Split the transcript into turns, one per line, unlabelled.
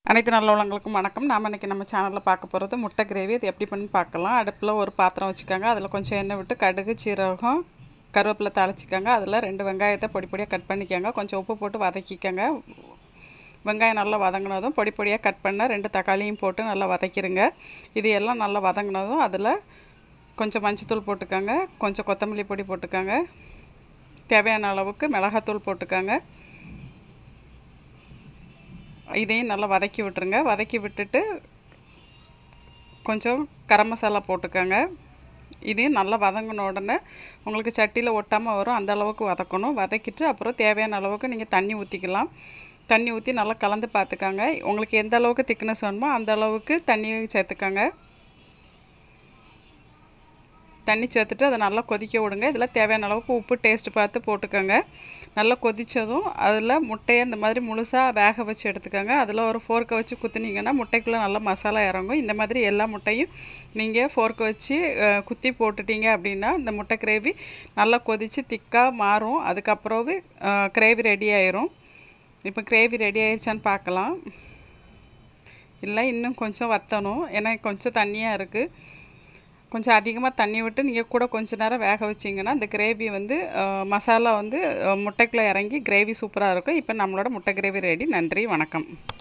அனைத்து நல்ல உள்ளவங்களுக்கும் வணக்கம் நாம் இன்றைக்கி நம்ம சேனலில் பார்க்க போகிறது முட்டை கிரேவி அது எப்படி பண்ணி பார்க்கலாம் அடுப்பில் ஒரு பாத்திரம் வச்சுக்கோங்க அதில் கொஞ்சம் எண்ணெய் விட்டு கடுகு சீரகம் கருவேப்பிலை தாளிச்சிக்கோங்க அதில் ரெண்டு வெங்காயத்தை பொடி பொடியாக கட் பண்ணிக்கோங்க கொஞ்சம் உப்பு போட்டு வதக்கிக்கோங்க வெங்காயம் நல்லா வதங்கினதும் பொடி பொடியாக கட் பண்ண ரெண்டு தக்காளியும் போட்டு நல்லா வதக்கிடுங்க இது எல்லாம் நல்லா வதங்கினதும் அதில் கொஞ்சம் மஞ்சத்தூள் போட்டுக்கோங்க கொஞ்சம் கொத்தமல்லி பொடி போட்டுக்கோங்க தேவையான அளவுக்கு மிளகாத்தூள் போட்டுக்கோங்க இதையும் நல்லா வதக்கி விட்டுருங்க வதக்கி விட்டுட்டு கொஞ்சம் கரம் மசாலா போட்டுக்கோங்க இதையும் நல்லா வதங்கின உடனே உங்களுக்கு சட்டியில் ஒட்டாமல் வரும் அந்த அளவுக்கு வதக்கணும் வதக்கிட்டு அப்புறம் தேவையான அளவுக்கு நீங்கள் தண்ணி ஊற்றிக்கலாம் தண்ணி ஊற்றி நல்லா கலந்து பார்த்துக்கோங்க உங்களுக்கு எந்த அளவுக்கு திக்னஸ் வேணுமோ அந்த அளவுக்கு தண்ணி சேர்த்துக்கோங்க தண்ணி சேர்த்துட்டு அதை நல்லா கொதிக்க விடுங்க இதில் தேவையான அளவுக்கு உப்பு டேஸ்ட் பார்த்து போட்டுக்கோங்க நல்லா கொதித்ததும் அதில் முட்டையை இந்த மாதிரி முழுசாக வேக வச்சு எடுத்துக்கோங்க அதில் ஒரு ஃபோர்க்கை வச்சு குத்துனீங்கன்னா முட்டைக்குள்ளே நல்லா மசாலா இறங்கும் இந்த மாதிரி எல்லா முட்டையும் நீங்கள் ஃபோர்க்கை வச்சு அஹ், குத்தி போட்டுட்டீங்க அப்படின்னா இந்த முட்டை கிரேவி நல்லா கொதித்து திக்காக மாறும் அதுக்கப்புறம் கிரேவி ரெடி ஆயிரும் இப்போ கிரேவி ரெடி ஆயிடுச்சான்னு பார்க்கலாம் இல்லை இன்னும் கொஞ்சம் வற்றணும் ஏன்னா கொஞ்சம் தண்ணியாக இருக்குது கொஞ்சம் அதிகமாக தண்ணி விட்டு நீங்கள் கூட கொஞ்ச நேரம் வேக வச்சிங்கன்னா இந்த கிரேவி வந்து அஹ், மசாலா வந்து அஹ், முட்டைக்குள்ளே இறங்கி கிரேவி சூப்பராக இருக்கும் இப்போ நம்மளோட முட்டை கிரேவி ரெடி நன்றி வணக்கம்